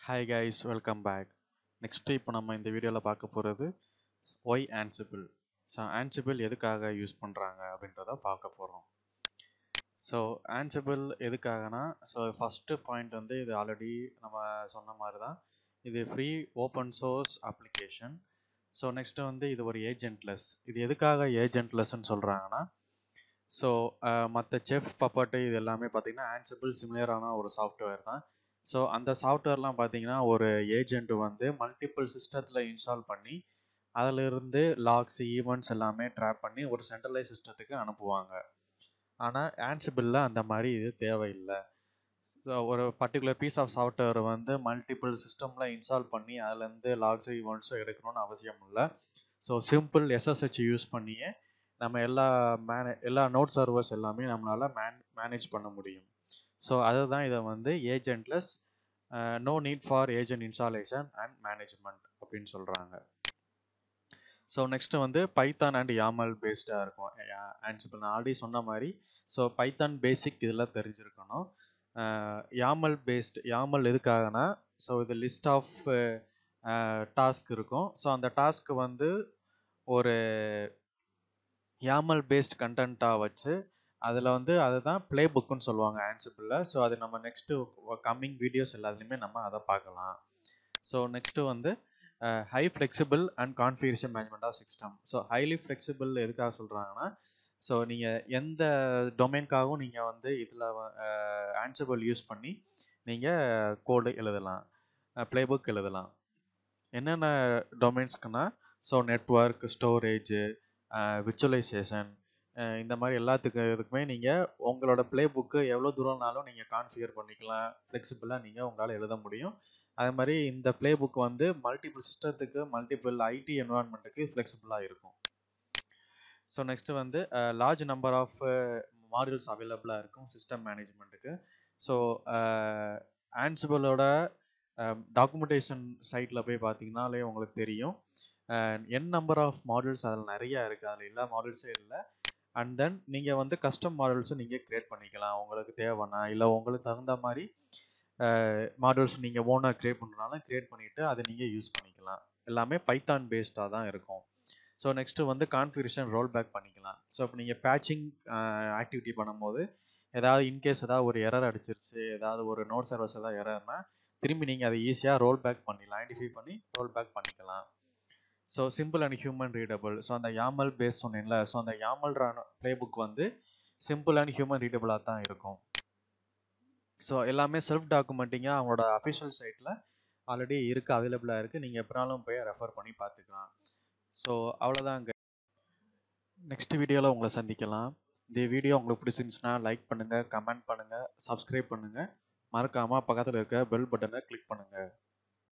hi guys welcome back next இப்போ நம்ம இந்த வீடியோவில் பார்க்க போகிறது ஒய் ஆன்சிபிள் ஸோ ஆன்சிபிள் எதுக்காக யூஸ் பண்ணுறாங்க அப்படின்றத பார்க்க போகிறோம் ஸோ ஆன்சிபிள் எதுக்காகனா ஸோ ஃபஸ்ட்டு பாயிண்ட் வந்து இது ஆல்ரெடி நம்ம சொன்ன மாதிரி தான் இது free open source application so next வந்து இது ஒரு ஏஜென்ட்லெஸ் இது எதுக்காக ஏஜென்ட்லெஸ்ன்னு சொல்கிறாங்கன்னா ஸோ மற்ற செஃப் பப்பட்டு இது எல்லாமே பார்த்தீங்கன்னா ஆன்சிபிள் சிமிலரான ஒரு சாஃப்ட்வேர் தான் ஸோ அந்த சாஃப்ட்வேர்லாம் பார்த்தீங்கன்னா ஒரு ஏஜென்ட் வந்து மல்டிபிள் சிஸ்டத்தில் இன்ஸ்டால் பண்ணி அதிலிருந்து லாக்ஸ் ஈவெண்ட்ஸ் எல்லாமே ட்ராப் பண்ணி ஒரு சென்ட்ரலைஸ் சிஸ்டத்துக்கு அனுப்புவாங்க ஆனால் ஆன்சிபிளில் அந்த மாதிரி இது தேவையில்லை ஸோ ஒரு பர்டிகுலர் பீஸ் ஆஃப் சாஃப்ட்வேர் வந்து மல்டிபிள் சிஸ்டமில் இன்ஸ்டால் பண்ணி அதுலேருந்து லாக்ஸோ ஈவெண்ட்ஸோ எடுக்கணும்னு அவசியம் இல்லை ஸோ சிம்பிள் எஸ்எஸ்ஹெச் யூஸ் பண்ணியே நம்ம எல்லா மேனே எல்லா நோட் சர்வர்ஸ் எல்லாமே நம்மளால் மேன் மேனேஜ் பண்ண முடியும் ஸோ அதுதான் இதை வந்து agentless no need for agent installation and management அப்படின்னு சொல்கிறாங்க ஸோ நெக்ஸ்ட்டு வந்து பைத்தான் அண்ட் யாமல் பேஸ்டாக இருக்கும் ஆன்சிபிள் நான் ஆல்ரெடி சொன்ன மாதிரி ஸோ பைத்தான் பேசிக் இதில் தெரிஞ்சிருக்கணும் யாமல் பேஸ்ட் யாமல் எதுக்காகனா ஸோ இது லிஸ்ட் ஆஃப் டாஸ்க் இருக்கும் ஸோ அந்த டாஸ்க் வந்து ஒரு யாமல் பேஸ்ட் கண்டென்ட்டாக வச்சு அதில் வந்து அதுதான் ப்ளே புக்குன்னு சொல்லுவாங்க ஆன்சிபிளில் ஸோ அது நம்ம நெக்ஸ்ட்டு கம்மிங் வீடியோஸ் எல்லாத்துலேயுமே நம்ம அதை பார்க்கலாம் ஸோ நெக்ஸ்ட்டு வந்து high flexible and configuration management of system so highly flexible எதுக்காக சொல்கிறாங்கன்னா ஸோ நீங்கள் எந்த டொமைன்காகவும் நீங்கள் வந்து இதில் ஆன்சிபிள் யூஸ் பண்ணி நீங்கள் கோடு எழுதலாம் ப்ளேபுக் எழுதலாம் என்னென்ன டொமைன்ஸ்க்குன்னா ஸோ நெட்ஒர்க் ஸ்டோரேஜு விச்சுவலைசேஷன் இந்த மாதிரி எல்லாத்துக்கு இதுக்குமே நீங்கள் உங்களோட ப்ளே புக்கு எவ்வளோ தூரம்னாலும் நீங்கள் கான்ஃபிகர் பண்ணிக்கலாம் ஃப்ளெக்சிபிளாக நீங்கள் உங்களால் எழுத முடியும் அதே மாதிரி இந்த ப்ளே புக் வந்து மல்டிபிள் சிஸ்டத்துக்கு மல்டிபிள் ஐடி என்வரான்மெண்ட்டுக்கு ஃப்ளெக்சிபிளாக இருக்கும் ஸோ நெக்ஸ்ட்டு வந்து லார்ஜ் நம்பர் ஆஃப் மாடியூல்ஸ் அவைலபிளாக இருக்கும் சிஸ்டம் மேனேஜ்மெண்ட்டுக்கு ஸோ ஆன்சிபிளோட டாக்குமெண்டேஷன் சைட்டில் போய் பார்த்தீங்கன்னாலே உங்களுக்கு தெரியும் என் நம்பர் ஆஃப் மாடல்ஸ் அதில் நிறையா இருக்குது அதில் எல்லா மாடல்ஸும் இல்லை அண்ட் தென் நீங்கள் வந்து கஸ்டம் மாடல்ஸும் நீங்கள் க்ரியேட் பண்ணிக்கலாம் உங்களுக்கு தேவைன்னா இல்லை உங்களுக்கு தகுந்த மாதிரி மாடல்ஸ் நீங்கள் ஓனாக க்ரியேட் பண்ணுறனாலும் க்ரியேட் பண்ணிவிட்டு அதை நீங்கள் யூஸ் பண்ணிக்கலாம் எல்லாமே பைத்தான் பேஸ்டாக தான் இருக்கும் ஸோ நெக்ஸ்ட்டு வந்து கான்ஃபிகரேஷன் ரோல் பேக் பண்ணிக்கலாம் ஸோ இப்போ நீங்கள் பேட்சிங் ஆக்டிவிட்டி பண்ணும்போது ஏதாவது இன்கேஸ் ஏதாவது ஒரு எரர் அடிச்சிருச்சு ஏதாவது ஒரு நோட் சர்வஸ் ஏதாவது எரர்னா திரும்பி நீங்கள் அதை ஈஸியாக ரோல் பேக் பண்ணிடலாம் ஐடென்டிஃபை பண்ணி ரோல் பேக் பண்ணிக்கலாம் so simple and human readable so அந்த யாமல் பேஸ் சொன்னேன்ல ஸோ அந்த யாமல் ப்ளே புக் வந்து சிம்பிள் அண்ட் ஹியூமன் ரீடபிளாக தான் இருக்கும் ஸோ எல்லாமே செல்ஃப் டாக்குமெண்டிங்காக அவங்களோட அஃபிஷியல் சைட்டில் ஆல்ரெடி இருக்குது அவைலபிளாக இருக்குது நீங்கள் எப்படினாலும் போய் ரெஃபர் பண்ணி பார்த்துக்கலாம் ஸோ அவ்வளோதாங்க நெக்ஸ்ட் வீடியோவில் உங்களை சந்திக்கலாம் இந்த வீடியோ உங்களுக்கு பிடிச்சிருந்துச்சுன்னா லைக் பண்ணுங்கள் கமெண்ட் பண்ணுங்கள் சப்ஸ்கிரைப் பண்ணுங்கள் மறக்காமல் பக்கத்தில் இருக்க பெல் பட்டனை கிளிக் பண்ணுங்கள்